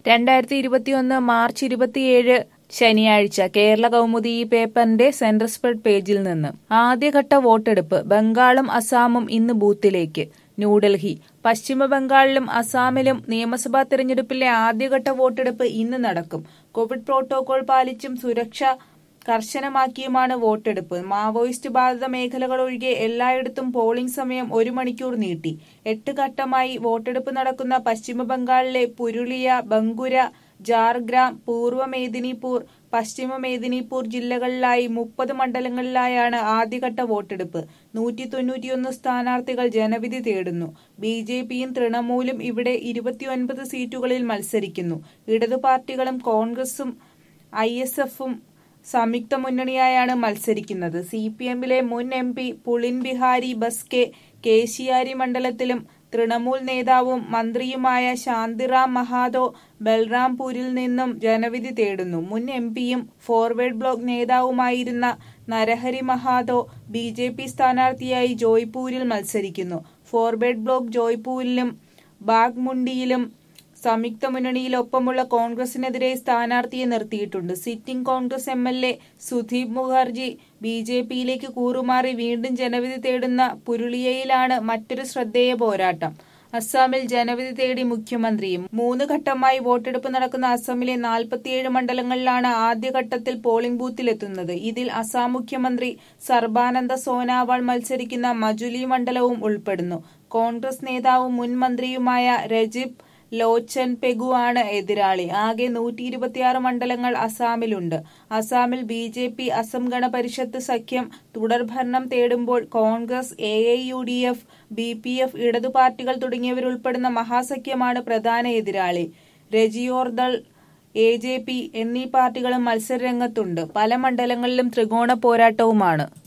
രണ്ടായിരത്തി ഇരുപത്തിയൊന്ന് മാർച്ച് ഇരുപത്തിയേഴ് ശനിയാഴ്ച കേരള കൗമുദി ഈ പേപ്പറിന്റെ സെൻട്രൽ സ്പ്രെഡ് പേജിൽ നിന്ന് ആദ്യഘട്ട വോട്ടെടുപ്പ് ബംഗാളും അസാമും ഇന്ന് ബൂത്തിലേക്ക് ന്യൂഡൽഹി പശ്ചിമ ബംഗാളിലും അസാമിലും നിയമസഭാ തെരഞ്ഞെടുപ്പിലെ ആദ്യഘട്ട വോട്ടെടുപ്പ് ഇന്ന് നടക്കും കോവിഡ് പ്രോട്ടോകോൾ പാലിച്ചും സുരക്ഷ കർശനമാക്കിയുമാണ് വോട്ടെടുപ്പ് മാവോയിസ്റ്റ് ബാധിത മേഖലകൾ ഒഴികെ എല്ലായിടത്തും പോളിംഗ് സമയം ഒരു മണിക്കൂർ നീട്ടി എട്ട് ഘട്ടമായി വോട്ടെടുപ്പ് നടക്കുന്ന പശ്ചിമ ബംഗാളിലെ പുരുളിയ ബങ്കുര ജാർഗ്രാം പൂർവ്വ മേദിനിപൂർ പശ്ചിമ മേദിനിപൂർ ജില്ലകളിലായി മുപ്പത് മണ്ഡലങ്ങളിലായാണ് ആദ്യഘട്ട വോട്ടെടുപ്പ് നൂറ്റി തൊണ്ണൂറ്റിയൊന്ന് സ്ഥാനാർത്ഥികൾ ജനവിധി തേടുന്നു ബി ജെ പിയും തൃണമൂലും ഇവിടെ ഇരുപത്തിയൊൻപത് സീറ്റുകളിൽ മത്സരിക്കുന്നു ഇടതു പാർട്ടികളും കോൺഗ്രസും ഐ എസ് എഫും സംയുക്ത മുന്നണിയായാണ് മത്സരിക്കുന്നത് സി പി എമ്മിലെ മുൻ എം പി പുളിൻ ബിഹാരി ബസ്കെ കേശിയാരി മണ്ഡലത്തിലും തൃണമൂൽ നേതാവും മന്ത്രിയുമായ ശാന്തിറാം മഹാതോ ബൽറാംപൂരിൽ നിന്നും ജനവിധി തേടുന്നു മുൻ എം പിയും ഫോർവേഡ് ബ്ലോക്ക് നേതാവുമായിരുന്ന Narahari Mahato B J P സ്ഥാനാർത്ഥിയായി ജോയ്പൂരിൽ മത്സരിക്കുന്നു ഫോർവേഡ് ബ്ലോക്ക് ജോയ്പൂരിലും ബാഗ്മുണ്ടിയിലും സംയുക്ത മുന്നണിയിലൊപ്പമുള്ള കോൺഗ്രസിനെതിരെ സ്ഥാനാർത്ഥിയെ നിർത്തിയിട്ടുണ്ട് sitting Congress M L A Sudip Mukherjee B J പിയിലേക്ക് കൂറുമാറി വീണ്ടും ജനവിധി തേടുന്ന പുരുളിയയിലാണ് മറ്റൊരു ശ്രദ്ധേയ പോരാട്ടം അസ്സാമിൽ ജനവിധി തേടി മുഖ്യമന്ത്രിയും മൂന്ന് ഘട്ടമായി വോട്ടെടുപ്പ് നടക്കുന്ന അസമിലെ നാൽപ്പത്തിയേഴ് മണ്ഡലങ്ങളിലാണ് ആദ്യഘട്ടത്തിൽ പോളിംഗ് ബൂത്തിലെത്തുന്നത് ഇതിൽ അസാം മുഖ്യമന്ത്രി സർബാനന്ദ സോനാവാൾ മത്സരിക്കുന്ന മജുലി മണ്ഡലവും ഉൾപ്പെടുന്നു കോൺഗ്രസ് നേതാവും മുൻ മന്ത്രിയുമായ രജിബ് ലോച്ചൻ പെഗു ആണ് എതിരാളി ആകെ നൂറ്റി ഇരുപത്തിയാറ് മണ്ഡലങ്ങൾ അസാമിലുണ്ട് അസാമിൽ B J P Asom Gana Parishad സഖ്യം തുടർഭരണം തേടുമ്പോൾ Congress A I U D F B P F ഇടതു പാർട്ടികൾ തുടങ്ങിയവരുൾപ്പെടുന്ന മഹാസഖ്യമാണ് പ്രധാന എതിരാളി രജിയോർദൾ എ ജെ പി എന്നീ പാർട്ടികളും മത്സരരംഗത്തുണ്ട് പല മണ്ഡലങ്ങളിലും ത്രികോണ പോരാട്ടവുമാണ്